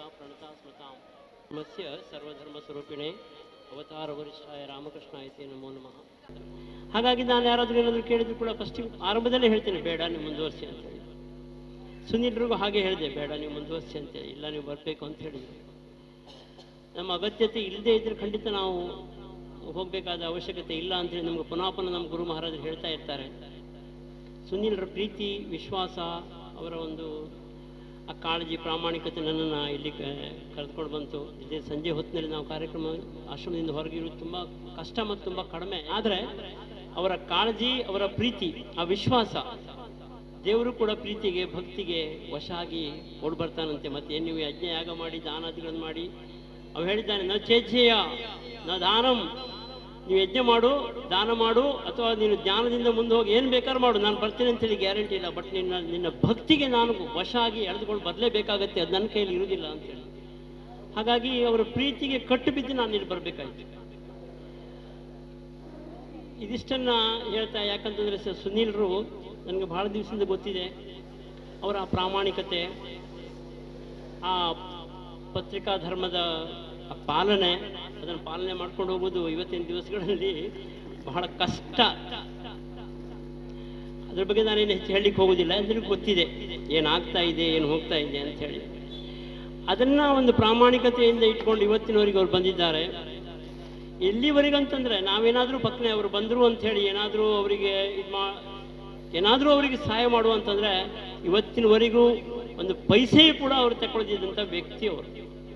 ಪ್ರಣತಾ ಸ್ಮೃತಾಂ ಮತ್ಸ್ಯ ಸರ್ವಧರ್ಮಸ್ವರೂಪಿಣೆ ಅವತಾರ ವರಿಷ್ಠಾಯ ರಾಮಕೃಷ್ಣ ಐತಿ ನಮೋ ನಮಃ ಹಾಗಾಗಿ ನಾನು ಯಾರಾದರೂ ಏನಾದರೂ ಕೇಳಿದ್ರು ಕೂಡ ಫಸ್ಟ್ ಆರಂಭದಲ್ಲೇ ಹೇಳ್ತೇನೆ ಬೇಡ ನೀವು ಮುಂದುವರಿಸಿ ಅಂತೇಳಿ ಸುನೀಲ್ರಿಗೂ ಹಾಗೆ ಹೇಳಿದೆ ಬೇಡ ನೀವು ಮುಂದುವರಿಸಿ ಅಂತೇಳಿ ಇಲ್ಲ ನೀವು ಬರಬೇಕು ಅಂತ ಹೇಳಿದ್ರು ನಮ್ಮ ಅಗತ್ಯತೆ ಇಲ್ಲದೆ ಇದ್ರೆ ಖಂಡಿತ ನಾವು ಹೋಗಬೇಕಾದ ಅವಶ್ಯಕತೆ ಇಲ್ಲ ಅಂತೇಳಿ ನಮ್ಗೆ ಪುನಃ ಪುನಃ ನಮ್ಮ ಗುರು ಮಹಾರಾಜರು ಹೇಳ್ತಾ ಇರ್ತಾರೆ ಸುನೀಲ್ರ ಪ್ರೀತಿ ವಿಶ್ವಾಸ ಅವರ ಒಂದು ಆ ಕಾಳಜಿ ಪ್ರಾಮಾಣಿಕತೆ ನನ್ನನ್ನು ಇಲ್ಲಿ ಕ- ಕರೆದುಕೊಂಡು ಬಂತು ಇದೇ ಸಂಜೆ ಹೊತ್ತಿನಲ್ಲಿ ನಾವು ಕಾರ್ಯಕ್ರಮ ಆಶ್ರಮದಿಂದ ಹೊರಗಿರೋದು ತುಂಬ ಕಷ್ಟ ಮತ್ತು ತುಂಬ ಕಡಿಮೆ ಆದರೆ ಅವರ ಕಾಳಜಿ ಅವರ ಪ್ರೀತಿ ಆ ವಿಶ್ವಾಸ ದೇವರು ಕೂಡ ಪ್ರೀತಿಗೆ ಭಕ್ತಿಗೆ ವಶ ಆಗಿ ಓಡ್ ಬರ್ತಾನಂತೆ ಮತ್ತೆ ಏನು ನೀವು ಯಜ್ಞ ಯಾಗ ಮಾಡಿ ದಾನಾದಿಗಳನ್ನು ಮಾಡಿ ಅವು ಹೇಳಿದ್ದಾನೆ ನ ಚೇಚ್ಛೆಯ ನ ದಾನಂ ನೀವು ಯಜ್ಞ ಮಾಡು ದಾನ ಮಾಡು ಅಥವಾ ನೀನು ಜ್ಞಾನದಿಂದ ಮುಂದೆ ಹೋಗಿ ಏನು ಬೇಕಾದ್ರೂ ಮಾಡು ನಾನು ಬರ್ತೀನಿ ಅಂತೇಳಿ ಗ್ಯಾರಂಟಿ ಇಲ್ಲ ಬಟ್ ನಿನ್ನ ನಿನ್ನ ಭಕ್ತಿಗೆ ನಾನು ವಶ ಆಗಿ ಎಳೆದುಕೊಂಡು ಬರಲೇಬೇಕಾಗತ್ತೆ ಅದು ನನ್ನ ಕೈಯಲ್ಲಿ ಇರುವುದಿಲ್ಲ ಅಂತೇಳಿ ಹಾಗಾಗಿ ಅವರ ಪ್ರೀತಿಗೆ ಕಟ್ಟು ಬಿದ್ದು ನಾನು ಇಲ್ಲಿ ಬರಬೇಕಾಯ್ತು ಇದಿಷ್ಟನ್ನ ಹೇಳ್ತಾ ಯಾಕಂತಂದ್ರೆ ಸರ್ ಸುನೀಲ್ರು ನನಗೆ ಬಹಳ ದಿವಸದಿಂದ ಗೊತ್ತಿದೆ ಅವರ ಆ ಪ್ರಾಮಾಣಿಕತೆ ಆ ಪತ್ರಿಕಾ ಧರ್ಮದ ಆ ಪಾಲನೆ ಅದನ್ನು ಪಾಲನೆ ಮಾಡ್ಕೊಂಡು ಹೋಗೋದು ಇವತ್ತಿನ ದಿವಸಗಳಲ್ಲಿ ಬಹಳ ಕಷ್ಟ ಅದ್ರ ಬಗ್ಗೆ ನಾನೇನು ಹೆಚ್ಚು ಹೇಳಲಿಕ್ಕೆ ಹೋಗೋದಿಲ್ಲ ಎಲ್ರಿಗೂ ಗೊತ್ತಿದೆ ಏನಾಗ್ತಾ ಇದೆ ಏನು ಹೋಗ್ತಾ ಇದೆ ಅಂತ ಹೇಳಿ ಅದನ್ನ ಒಂದು ಪ್ರಾಮಾಣಿಕತೆಯಿಂದ ಇಟ್ಕೊಂಡು ಇವತ್ತಿನವರೆಗೆ ಅವ್ರು ಬಂದಿದ್ದಾರೆ ಎಲ್ಲಿವರೆಗಂತಂದ್ರೆ ನಾವೇನಾದರೂ ಪಕ್ಕನೆ ಅವರು ಬಂದರು ಅಂತ ಹೇಳಿ ಏನಾದರೂ ಅವರಿಗೆ ಇದು ಮಾ ಏನಾದರೂ ಅವರಿಗೆ ಸಹಾಯ ಮಾಡುವಂತಂದ್ರೆ ಇವತ್ತಿನವರೆಗೂ ಒಂದು ಪೈಸೆಯೂ ಕೂಡ ಅವರು ತಗೊಳ್ದಿದ್ದಂಥ ವ್ಯಕ್ತಿ ಅವರು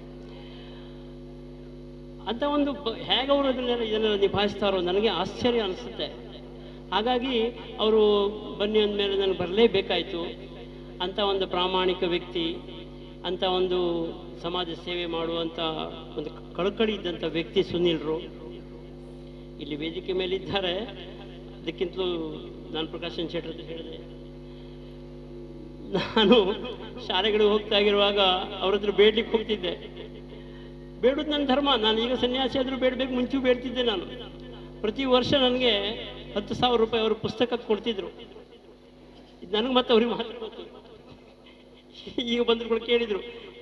ಅಂತ ಒಂದು ಬ- ಹೇಗೆ ಅವರು ಅದನ್ನೆಲ್ಲ ಇದನ್ನೆಲ್ಲ ನಿಭಾಯಿಸ್ತಾರೋ ನನಗೆ ಆಶ್ಚರ್ಯ ಅನಿಸುತ್ತೆ ಹಾಗಾಗಿ ಅವರು ಬನ್ನಿ ಅಂದಮೇಲೆ ನನಗೆ ಬರಲೇಬೇಕಾಯಿತು ಅಂಥ ಒಂದು ಪ್ರಾಮಾಣಿಕ ವ್ಯಕ್ತಿ ಅಂಥ ಒಂದು ಸಮಾಜ ಸೇವೆ ಮಾಡುವಂಥ ಒಂದು ಕಳಕಳಿ ಇದ್ದಂಥ ವ್ಯಕ್ತಿ ಸುನೀಲ್ರು ಇಲ್ಲಿ ವೇದಿಕೆ ಮೇಲಿದ್ದಾರೆ ಅದಕ್ಕಿಂತಲೂ ನಾನು ಪ್ರಕಾಶನ್ ಶೆಟ್ಟರ್ ಹತ್ರ ಹೇಳಿದೆ ನಾನು ಶಾಲೆಗಳಿಗೆ ಹೋಗ್ತಾ ಇರುವಾಗ ಅವ್ರ ಹತ್ರ ಬೇಡ್ಲಿಕ್ಕೆ ಹೋಗ್ತಿದ್ದೆ ಬೇಡುದು ನನ್ನ ಧರ್ಮ ನಾನು ಈಗ ಸನ್ಯಾಸಿ ಆದರೂ ಬೇಡಬೇಕು ಮುಂಚೆ ಬೇಡ್ತಿದ್ದೆ ನಾನು ಪ್ರತಿ ವರ್ಷ ನನಗೆ ಹತ್ತು ಸಾವಿರ ರೂಪಾಯಿ ಅವರು ಪುಸ್ತಕ ಕೊಡ್ತಿದ್ರು ಇದು ನನಗೆ ಮತ್ತೆ ಅವ್ರಿಗೆ ಮಾತ್ರ ಗೊತ್ತು ಈಗ ಬಂದ್ರು ಕೂಡ ಕೇಳಿದ್ರು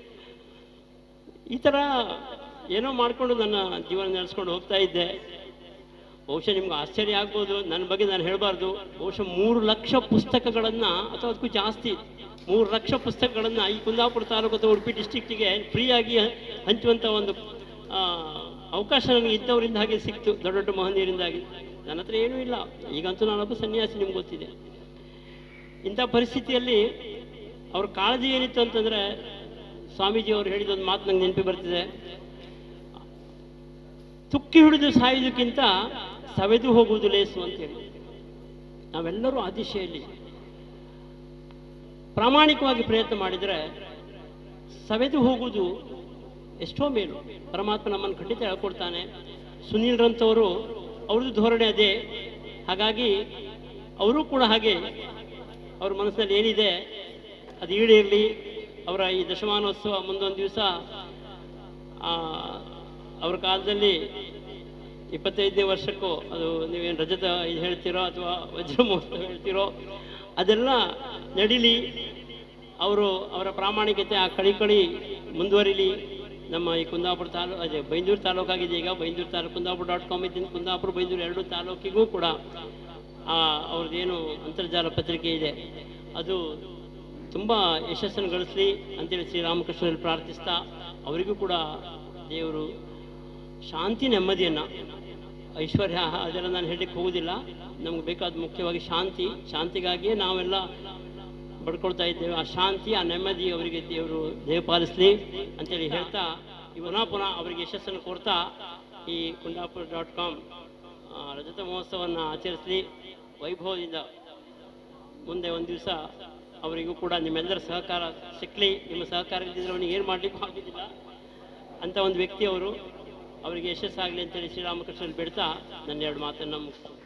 ಈ ಥರ ಏನೋ ಮಾಡಿಕೊಂಡು ನನ್ನ ಜೀವನ ನಡೆಸ್ಕೊಂಡು ಹೋಗ್ತಾ ಇದ್ದೆ ಬಹುಶಃ ನಿಮ್ಗೆ ಆಶ್ಚರ್ಯ ಆಗ್ಬೋದು ನನ್ನ ಬಗ್ಗೆ ನಾನು ಹೇಳಬಾರ್ದು ಬಹುಶಃ ಮೂರು ಲಕ್ಷ ಪುಸ್ತಕಗಳನ್ನು ಅಥವಾ ಅದಕ್ಕೂ ಜಾಸ್ತಿ ಮೂರು ಲಕ್ಷ ಪುಸ್ತಕಗಳನ್ನು ಈ ಕುಂದಾಪುರ ತಾಲೂಕು ಅಥವಾ ಉಡುಪಿ ಡಿಸ್ಟಿಕ್ಟಿಗೆ ಫ್ರೀಯಾಗಿ ಹಂಚುವಂಥ ಒಂದು ಆ, ಅವಕಾಶ ನನಗೆ ಇದ್ದವರಿಂದ ಹಾಗೆ ಸಿಕ್ತು ದೊಡ್ಡ ದೊಡ್ಡ ಮಹನೀಯರಿಂದಾಗಿ ನನ್ನ ಹತ್ರ ಏನೂ ಇಲ್ಲ ಈಗಂತೂ ನಾನೊಬ್ಬ ಸನ್ಯಾಸಿ ನಿಮ್ಗೆ ಗೊತ್ತಿದೆ ಇಂಥ ಪರಿಸ್ಥಿತಿಯಲ್ಲಿ ಅವ್ರ ಕಾಳಜಿ ಏನಿತ್ತು ಅಂತಂದರೆ ಸ್ವಾಮೀಜಿ ಅವರು ಹೇಳಿದ ಒಂದು ಮಾತು ನಂಗೆ ನೆನಪಿ ಬರ್ತಿದೆ ತುಕ್ಕಿ ಹಿಡಿದು ಸಾಯುವುದಕ್ಕಿಂತ ಸವೆದು ಹೋಗುವುದು ಲೇಸು ಅಂತೇಳಿ ನಾವೆಲ್ಲರೂ ಆ ದಿಶೆಯಲ್ಲಿ ಪ್ರಾಮಾಣಿಕವಾಗಿ ಪ್ರಯತ್ನ ಮಾಡಿದರೆ ಸವೆದು ಹೋಗುವುದು ಎಷ್ಟೋ ಮೇಲು ಪರಮಾತ್ಮ ನಮ್ಮನ್ನು ಖಂಡಿತ ಹೇಳ್ಕೊಡ್ತಾನೆ ಸುನೀಲ್ರಂಥವರು ಅವ್ರದ್ದು ಧೋರಣೆ ಅದೇ ಹಾಗಾಗಿ ಅವರು ಕೂಡ ಹಾಗೆ ಅವ್ರ ಮನಸ್ಸಿನಲ್ಲಿ ಏನಿದೆ ಅದು ಈಡೇರಲಿ ಅವರ ಈ ದಶಮಾನೋತ್ಸವ ಮುಂದೊಂದು ದಿವಸ ಅವ್ರ ಕಾಲದಲ್ಲಿ ಇಪ್ಪತ್ತೈದನೇ ವರ್ಷಕ್ಕೂ ಅದು ನೀವೇನು ರಜತ ಇದು ಹೇಳ್ತೀರೋ ಅಥವಾ ವಜ್ರ ಮಹೋತ್ಸವ ಹೇಳ್ತೀರೋ ಅದೆಲ್ಲ ನಡೀಲಿ ಅವರು ಅವರ ಪ್ರಾಮಾಣಿಕತೆ ಆ ಕಳಿ ಕಳಿ ಮುಂದುವರಿಲಿ ನಮ್ಮ ಈ ಕುಂದಾಪುರ ತಾಲೂಕು ಅದೇ ಬೈಂದೂರು ತಾಲೂಕಾಗಿದೆ ಈಗ ಬೈಂದೂರು ತಾಲೂಕು ಕುಂದಾಪುರ ಡಾಟ್ ಕಾಮ್ ಇದ್ದೀನಿ ಕುಂದಾಪುರ ಬೈಂದೂರು ಎರಡು ತಾಲೂಕಿಗೂ ಕೂಡ ಆ ಅವ್ರದ್ದೇನು ಅಂತರ್ಜಾಲ ಪತ್ರಿಕೆ ಇದೆ ಅದು ತುಂಬ ಯಶಸ್ಸನ್ನು ಗಳಿಸಲಿ ಅಂತೇಳಿ ಶ್ರೀರಾಮಕೃಷ್ಣರಲ್ಲಿ ಪ್ರಾರ್ಥಿಸ್ತಾ ಅವರಿಗೂ ಕೂಡ ದೇವರು ಶಾಂತಿ ನೆಮ್ಮದಿಯನ್ನು ಐಶ್ವರ್ಯ ಅದೆಲ್ಲ ನಾನು ಹೇಳಲಿಕ್ಕೆ ಹೋಗುವುದಿಲ್ಲ ನಮ್ಗೆ ಬೇಕಾದ ಮುಖ್ಯವಾಗಿ ಶಾಂತಿ ಶಾಂತಿಗಾಗಿಯೇ ನಾವೆಲ್ಲ ಬಡ್ಕೊಳ್ತಾ ಇದ್ದೇವೆ ಆ ಶಾಂತಿ ಆ ನೆಮ್ಮದಿ ಅವರಿಗೆ ದೇವರು ದೇವ ಪಾಲಿಸಲಿ ಅಂತೇಳಿ ಹೇಳ್ತಾ ಈ ಪುನಃ ಪುನಃ ಅವರಿಗೆ ಯಶಸ್ಸನ್ನು ಕೋರ್ತಾ ಈ ಕುಂದಾಪುರ ಡಾಟ್ ಕಾಮ್ ರಜತ ಮಹೋತ್ಸವವನ್ನು ಆಚರಿಸಲಿ ವೈಭವದಿಂದ ಮುಂದೆ ಒಂದು ದಿವಸ ಅವರಿಗೂ ಕೂಡ ನಿಮ್ಮೆಲ್ಲರ ಸಹಕಾರ ಸಿಕ್ಕಲಿ ನಿಮ್ಮ ಸಹಕಾರ ಇದ್ದಿದ್ರೆ ಅವನಿಗೆ ಏನು ಮಾಡಲಿಕ್ಕೂ ಆಗೋದಿಲ್ಲ ಅಂತ ಒಂದು ವ್ಯಕ್ತಿ ಅವರು ಅವರಿಗೆ ಯಶಸ್ಸಾಗಲಿ ಅಂತೇಳಿ ಶ್ರೀರಾಮಕೃಷ್ಣಲ್ಲಿ ಬಿಡ್ತಾ ನನ್ನ ಎರಡು ಮಾತನ್ನು ಮುಗಿಸ್ತೀನಿ